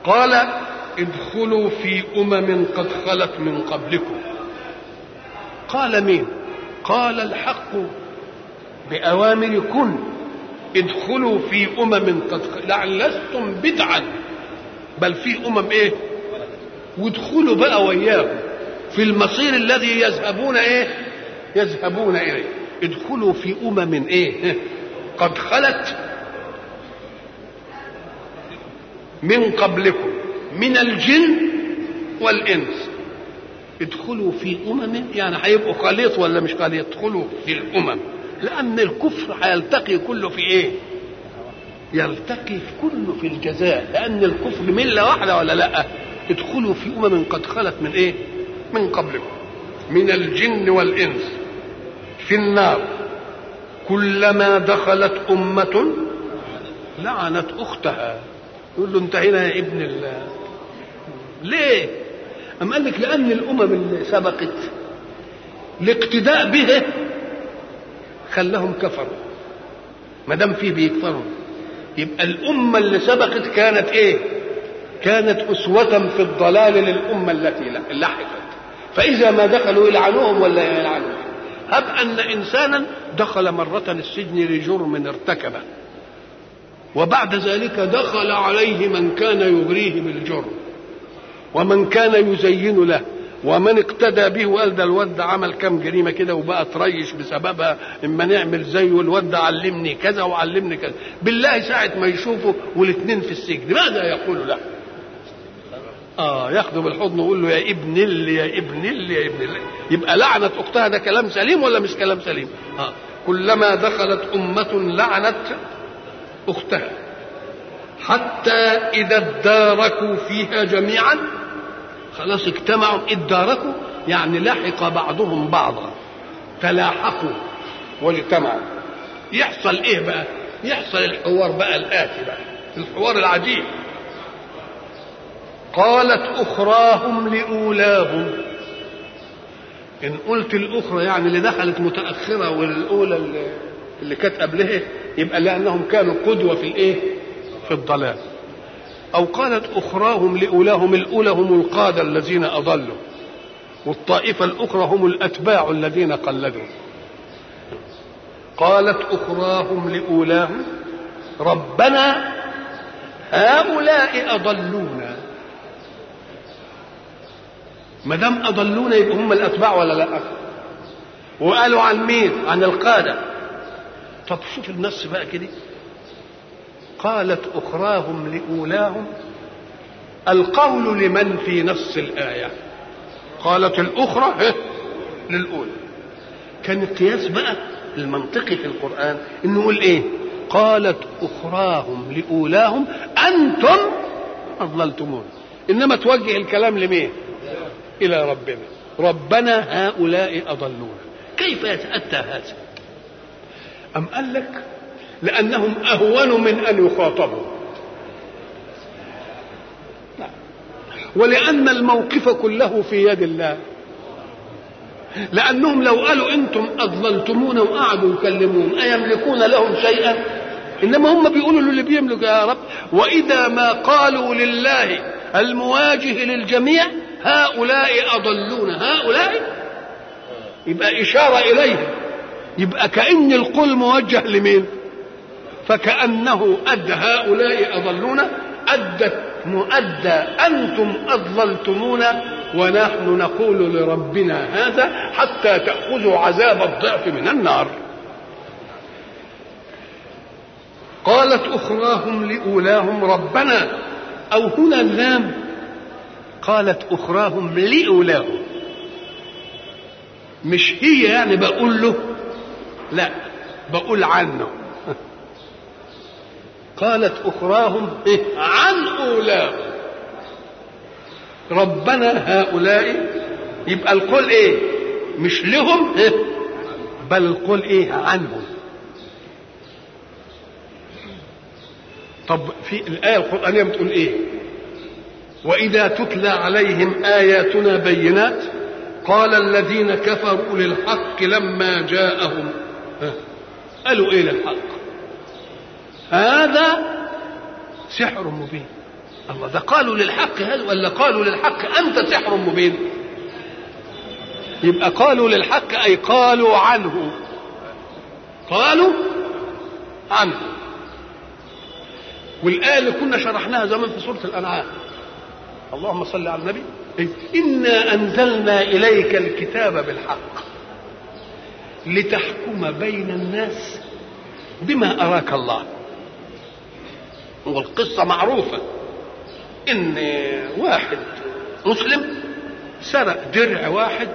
قال ادخلوا في أمم قد خلت من قبلكم قال مين قال الحق بأوامر كن ادخلوا في أمم قد يعني لستم بدعا بل في أمم إيه وادخلوا بقى وياهم في المصير الذي يذهبون إيه يذهبون إليه ادخلوا في أمم إيه قد خلت من قبلكم من الجن والإنس ادخلوا في أمم يعني هيبقوا خليط ولا مش خليط ادخلوا في الأمم لأن الكفر هيلتقي كله في إيه؟ يلتقي كله في الجزاء لأن الكفر ملة واحدة ولا لأ؟ ادخلوا في أمم قد خلت من إيه؟ من قبلكم من الجن والإنس في النار كلما دخلت أمة لعنت أختها يقول له أنت هنا يا ابن الله ليه؟ أم قال لك لأن الأمم اللي سبقت الاقتداء به خلاهم كفروا ما دام فيه بيكفروا يبقى الأمة اللي سبقت كانت إيه؟ كانت أسوة في الضلال للأمة التي لحقت فإذا ما دخلوا يلعنوهم ولا يلعنوهم هب أن إنسانا دخل مرة السجن لجرم ارتكبه وبعد ذلك دخل عليه من كان يغريه بالجرم ومن كان يزين له ومن اقتدى به وقال ده الواد ده عمل كام جريمه كده وبقى تريش بسببها اما نعمل زيه الواد ده علمني كذا وعلمني كذا بالله ساعه ما يشوفه والاثنين في السجن ماذا يقول له؟ اه ياخده بالحضن ويقول له يا ابن اللي يا ابن اللي يا ابن اللي يبقى لعنت اختها ده كلام سليم ولا مش كلام سليم؟ اه كلما دخلت امه لعنت اختها حتى اذا اداركوا فيها جميعا خلاص اجتمعوا اداركوا يعني لحق بعضهم بعضا تلاحقوا واجتمعوا يحصل ايه بقى يحصل الحوار بقى الاتي بقى الحوار العجيب قالت اخراهم لاولاهم ان قلت الاخرى يعني اللي دخلت متاخره والاولى اللي, اللي كانت قبلها يبقى لانهم كانوا قدوه في الايه في الضلال أو قالت أخراهم لأولاهم الأولى هم القادة الذين أضلوا والطائفة الأخرى هم الأتباع الذين قلدوا قالت أخراهم لأولاهم ربنا هؤلاء أضلونا ما دام أضلونا يبقى هم الأتباع ولا لا وقالوا عن مين عن القادة طب شوف النص بقى كده قالت أخراهم لأولاهم القول لمن في نص الآية قالت الأخرى إيه؟ للأولى كان القياس بقى المنطقي في القرآن إنه يقول إيه قالت أخراهم لأولاهم أنتم أضللتمون إنما توجه الكلام لمين إلى ربنا ربنا هؤلاء أضلونا كيف يتأتى هذا أم قال لك لأنهم أهون من أن يخاطبوا ولأن الموقف كله في يد الله لأنهم لو قالوا أنتم أضللتمونا وقعدوا يكلمون أيملكون لهم شيئا إنما هم بيقولوا للي بيملك يا رب وإذا ما قالوا لله المواجه للجميع هؤلاء أضلون هؤلاء يبقى إشارة إليهم يبقى كأن القول موجه لمين فكأنه أدى هؤلاء أضلونا أدت مؤدى أنتم أضللتمونا ونحن نقول لربنا هذا حتى تأخذوا عذاب الضعف من النار قالت أخراهم لأولاهم ربنا أو هنا اللام قالت أخراهم لأولاهم مش هي يعني بقول له لا بقول عنه قالت أخراهم إيه؟ عن أولاهم ربنا هؤلاء يبقى القول إيه مش لهم إيه؟ بل القول إيه عنهم طب في الآية القرآنية بتقول إيه وإذا تتلى عليهم آياتنا بينات قال الذين كفروا للحق لما جاءهم قالوا إيه للحق هذا سحر مبين الله ده قالوا للحق هذا ولا قالوا للحق انت سحر مبين يبقى قالوا للحق اي قالوا عنه قالوا عنه والآية اللي كنا شرحناها زمان في سورة الأنعام اللهم صل على النبي إنا أنزلنا إليك الكتاب بالحق لتحكم بين الناس بما أراك الله والقصة معروفة إن واحد مسلم سرق درع واحد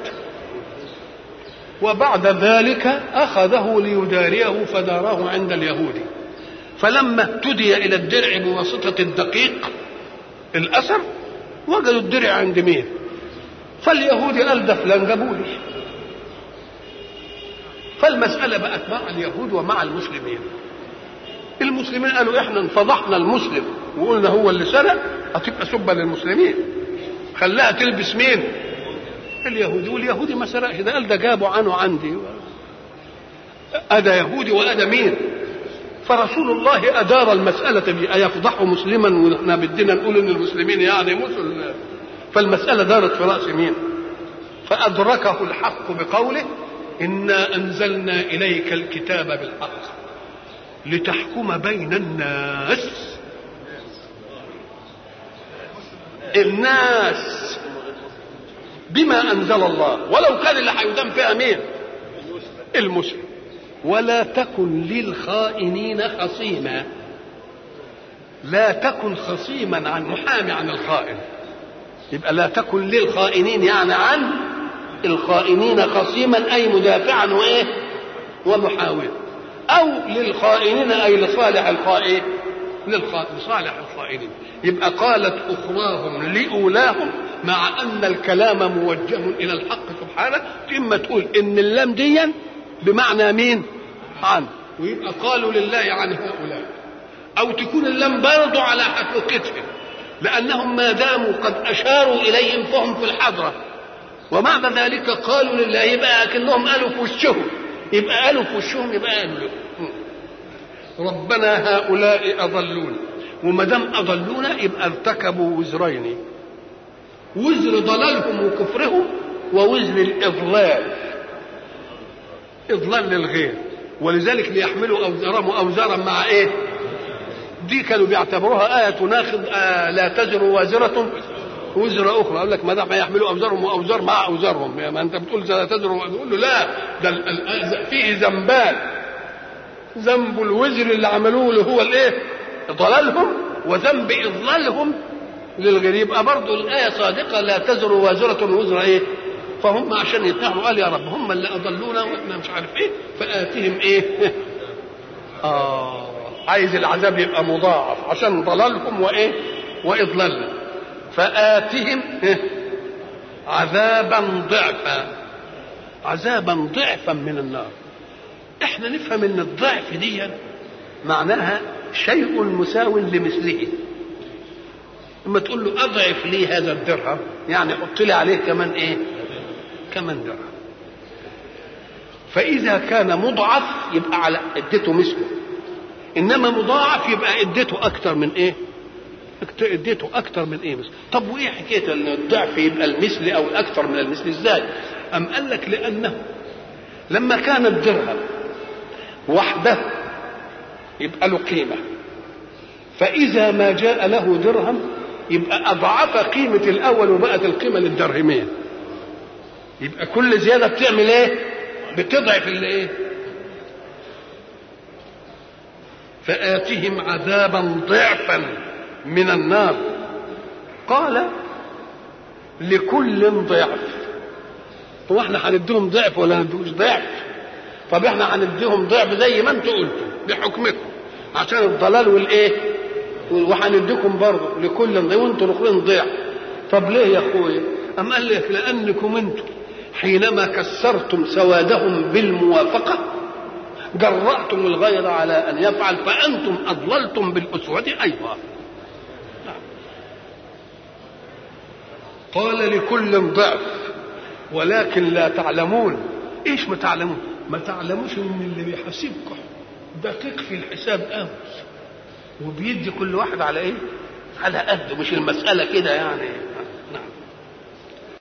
وبعد ذلك أخذه ليداريه فداره عند اليهودي فلما اهتدي إلى الدرع بواسطة الدقيق الأثر وجدوا الدرع عند مين فاليهودي قال ده فلان جابولي فالمسألة بقت مع اليهود ومع المسلمين المسلمين قالوا احنا انفضحنا المسلم وقلنا هو اللي سرق هتبقى سبة للمسلمين خلاها تلبس مين اليهودي واليهودي ما سرقش ده قال ده جابوا عنه عندي أدى يهودي وأدى مين فرسول الله أدار المسألة دي أيفضح مسلما ونحن بدنا نقول إن المسلمين يعني مسل فالمسألة دارت في رأس مين فأدركه الحق بقوله إنا أنزلنا إليك الكتاب بالحق لتحكم بين الناس الناس بما أنزل الله ولو كان اللي هيدام فيها مين المسلم ولا تكن للخائنين خصيما لا تكن خصيما عن محامي عن الخائن يبقى لا تكن للخائنين يعني عن الخائنين خصيما اي مدافعا وايه ومحاولا او للخائنين اي لصالح الخائن لصالح الخائنين يبقى قالت اخراهم لاولاهم مع ان الكلام موجه الى الحق سبحانه اما تقول ان اللام ديا بمعنى مين عن ويبقى قالوا لله عن هؤلاء او تكون اللام برضو على حقيقتهم لانهم ما داموا قد اشاروا اليهم فهم في الحضره ومعنى ذلك قالوا لله يبقى كانهم قالوا في وشهم يبقى قالوا في وشهم يبقى قالوا له ربنا هؤلاء اضلونا وما دام اضلونا يبقى ارتكبوا وزرين وزر ضلالهم وكفرهم ووزر الاضلال اضلال للغير ولذلك ليحملوا اوزارهم اوزارا مع ايه دي كانوا بيعتبروها آية تناقض آه لا تزر وازرة وزر أخرى أقول لك ما دام يحملوا أوزارهم وأوزار مع أوزارهم ما أنت بتقول لا تزر تقول له لا ده فيه ذنبان ذنب الوزر اللي عملوه اللي هو الإيه؟ ضلالهم وذنب إضلالهم للغير يبقى برضه الآية صادقة لا تزر وازرة وزر إيه؟ فهم عشان يتنعوا قال يا رب هم اللي أضلونا وإحنا مش عارف إيه فآتهم إيه؟ آه عايز العذاب يبقى مضاعف عشان ضلالهم وايه واضلالهم فاتهم عذابا ضعفا عذابا ضعفا من النار احنا نفهم ان الضعف دي معناها شيء مساو لمثله اما تقول له اضعف لي هذا الدرهم يعني حط لي عليه كمان ايه كمان درهم فاذا كان مضعف يبقى على اديته مثله انما مضاعف يبقى اديته اكتر من ايه اديته اكتر من ايه بس طب وايه حكايه ان الضعف يبقى المثل او الاكثر من المثل ازاي ام قال لك لانه لما كان الدرهم وحده يبقى له قيمه فاذا ما جاء له درهم يبقى اضعف قيمه الاول وبقت القيمه للدرهمين يبقى كل زياده بتعمل ايه بتضعف الايه فآتهم عذابا ضعفا من النار قال لكل ضعف هو احنا هنديهم ضعف ولا ندوش ضعف طب احنا هنديهم ضعف زي ما انتوا قلتوا بحكمكم عشان الضلال والايه وهنديكم برضه لكل وانتوا الاخرين ضعف طب ليه يا اخويا ام قال لك لانكم انتم حينما كسرتم سوادهم بالموافقه جرأتم الغير على أن يفعل فأنتم أضللتم بالأسوة أيضا قال لكل ضعف ولكن لا تعلمون ايش ما تعلمون ما تعلموش ان اللي بيحاسبكم دقيق في الحساب قوي وبيدي كل واحد على ايه على قده مش المسألة كده يعني